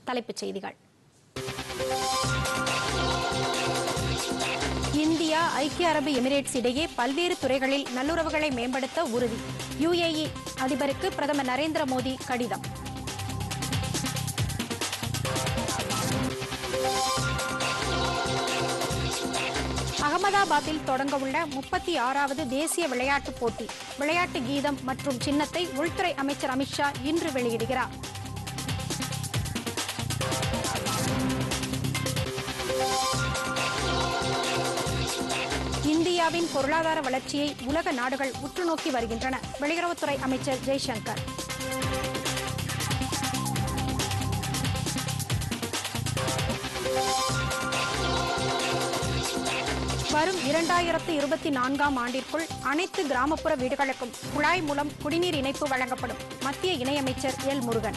தலைப்புச் செய்திகள் இந்தியா ஐக்கிய அரபு எமிரேட்ஸ் இடையே பல்வேறு துறைகளில் நல்லுறவுகளை மேம்படுத்த உறுதி யுஏஇ அதிபருக்கு பிரதமர் நரேந்திர மோடி கடிதம் அகமதாபாத்தில் தொடங்கவுள்ள முப்பத்தி ஆறாவது தேசிய விளையாட்டுப் போட்டி விளையாட்டு கீதம் மற்றும் சின்னத்தை உள்துறை அமைச்சர் அமித்ஷா இன்று வெளியிடுகிறார் இந்தியாவின் பொருளாதார வளர்ச்சியை உலக நாடுகள் உற்று நோக்கி வருகின்றன வெளியுறவுத்துறை அமைச்சர் ஜெய்சங்கர் வரும் இரண்டாயிரத்து இருபத்தி நான்காம் ஆண்டிற்குள் அனைத்து கிராமப்புற வீடுகளுக்கும் குழாய் மூலம் குடிநீர் இணைப்பு வழங்கப்படும் மத்திய இணையமைச்சர் எல் முருகன்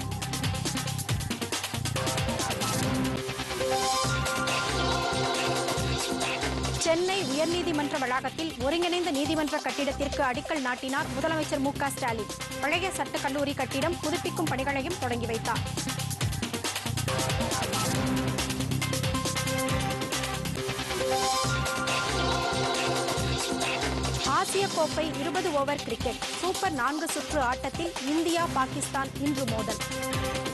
சென்னை உயர்நீதிமன்ற வளாகத்தில் ஒருங்கிணைந்த நீதிமன்ற கட்டிடத்திற்கு அடிக்கல் நாட்டினார் முதலமைச்சர் மு க ஸ்டாலின் பழைய சட்டக் கல்லூரி கட்டிடம் புதுப்பிக்கும் பணிகளையும் தொடங்கி வைத்தார் ஆசிய கோப்பை இருபது ஓவர் கிரிக்கெட் சூப்பர் நான்கு சுற்று ஆட்டத்தில் இந்தியா பாகிஸ்தான் இன்று மோதல்